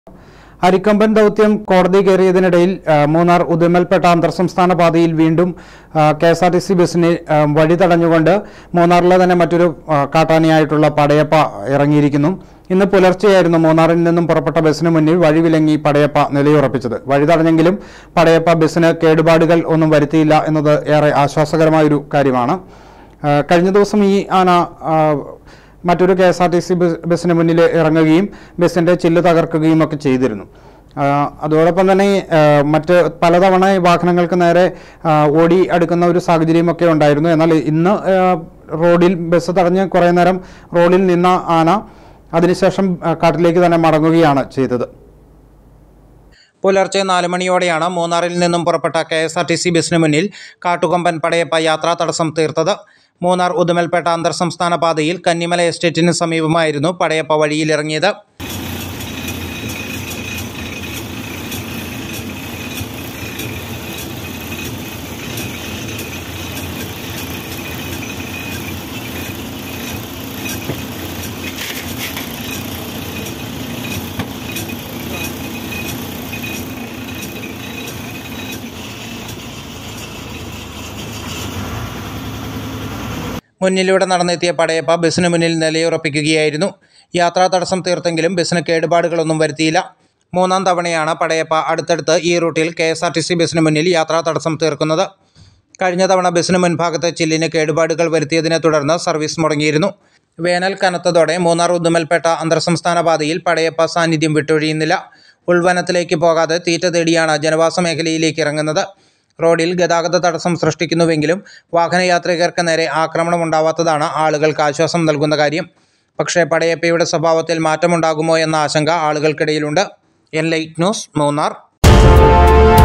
അരിക്കമ്പൻ ദൗത്യം കോടതി കയറിയതിനിടയിൽ ആ, മൂന്നാർ ഉദുമൽപേട്ട അന്തർ സംസ്ഥാന പാതയിൽ വീണ്ടും K S R T C ബസ്സിന് ആ, വഴി തടഞ്ഞുകൊണ്ട് മൂന്നാറിലെ തന്നെ മറ്റൊരു ആ, കാട്ടാനയായിട്ടുള്ള പടയപ്പ ഇറങ്ങിയിരിക്കുന്നു ഇന്ന് പുലർച്ചെയായിരുന്നു മൂന്നാറിൽ നിന്നും പുറപ്പെട്ട ബസ്സിന് മുന്നിൽ വഴി വിലങ്ങി പടയപ്പ നിലയുറപ്പിച്ചത് വഴി തടഞ്ഞെങ്കിലും പടയപ്പ ബസ്സിന് കേടുപാടുകൾ ഒന്നും വരുത്തിയില്ല എന്നത് ഏറെ ആശ്വാസകരമായൊരു കാര്യമാണ് ആ, കഴിഞ്ഞ ദിവസം ഈ ആന ആ, മറ്റൊരു K S R T C ബസ്സിന് മുന്നിൽ ഇറങ്ങുകയും ബസ്സിൻ്റെ ചില്ല് തകർക്കുകയും ഒക്കെ ചെയ്തിരുന്നു ആ, അതോടൊപ്പം തന്നെ ആ, മറ്റ് പലതവണ ഈ വാഹനങ്ങൾക്ക് നേരെ ആ, ഓടി അടുക്കുന്ന ഒരു സാഹചര്യമൊക്കെ ഉണ്ടായിരുന്നു എന്നാൽ ഇന്ന് ആ, റോഡിൽ ബസ് തടഞ്ഞ് കുറേ നേരം റോഡിൽ നിന്ന ആന അതിനുശേഷം ആ, കാട്ടിലേക്ക് തന്നെ മടങ്ങുകയാണ് ചെയ്തത് പുലർച്ചെ നാല് മണിയോടെയാണ് മൂന്നാറിൽ നിന്നും പുറപ്പെട്ട K S R T C ബസ്സിന് മുന്നിൽ കാട്ടുകൊമ്പൻ പടയപ്പ യാത്രാ തടസ്സം തീർത്തത് മൂന്നാർ ഉദുമൽപേട്ട അന്തർ സംസ്ഥാന പാതയിൽ കന്നിമല എസ്റ്റേറ്റിന് സമീപമായിരുന്നു പടയപ്പ വഴിയിലിറങ്ങിയത് മുന്നിലൂടെ നടന്നെത്തിയ പടയപ്പ ബസ്സിന് മുന്നിൽ നിലയുറപ്പിക്കുകയായിരുന്നു യാത്രാ തടസ്സം തീർത്തെങ്കിലും ബസ്സിന് കേടുപാടുകളൊന്നും വരുത്തിയില്ല മൂന്നാം തവണയാണ് പടയപ്പ അടുത്തടുത്ത് ഈ റൂട്ടിൽ K S R T C ബസ്സിന് മുന്നിൽ യാത്രാ തടസ്സം തീർക്കുന്നത് കഴിഞ്ഞ തവണ ബസ്സിന് മുൻഭാഗത്ത് ചില്ലിന് കേടുപാടുകൾ വരുത്തിയതിനെ തുടർന്ന് സർവീസ് മുടങ്ങിയിരുന്നു വേനൽ കനത്തതോടെ മൂന്നാർ ഉദുമൽപേട്ട അന്തർ സംസ്ഥാന പാതയിൽ പടയപ്പ സാന്നിധ്യം വിട്ടൊഴിയുന്നില്ല ഉൾവനത്തിലേക്ക് പോകാതെ തീറ്റ തേടിയാണ് ജനവാസ മേഖലയിലേക്ക് ഇറങ്ങുന്നത് റോഡിൽ ഗതാഗത തടസ്സം സൃഷ്ടിക്കുന്നുവെങ്കിലും വാഹനയാത്രികർക്ക് നേരെ ആക്രമണമുണ്ടാവാത്തതാണ് ആളുകൾക്ക് ആശ്വാസം നൽകുന്ന കാര്യം പക്ഷേ പടയപ്പയുടെ സ്വഭാവത്തിൽ മാറ്റമുണ്ടാകുമോ എന്ന ആശങ്ക ആളുകൾക്കിടയിലുണ്ട് എൻ ലൈറ്റ് ന്യൂസ് മൂന്നാർ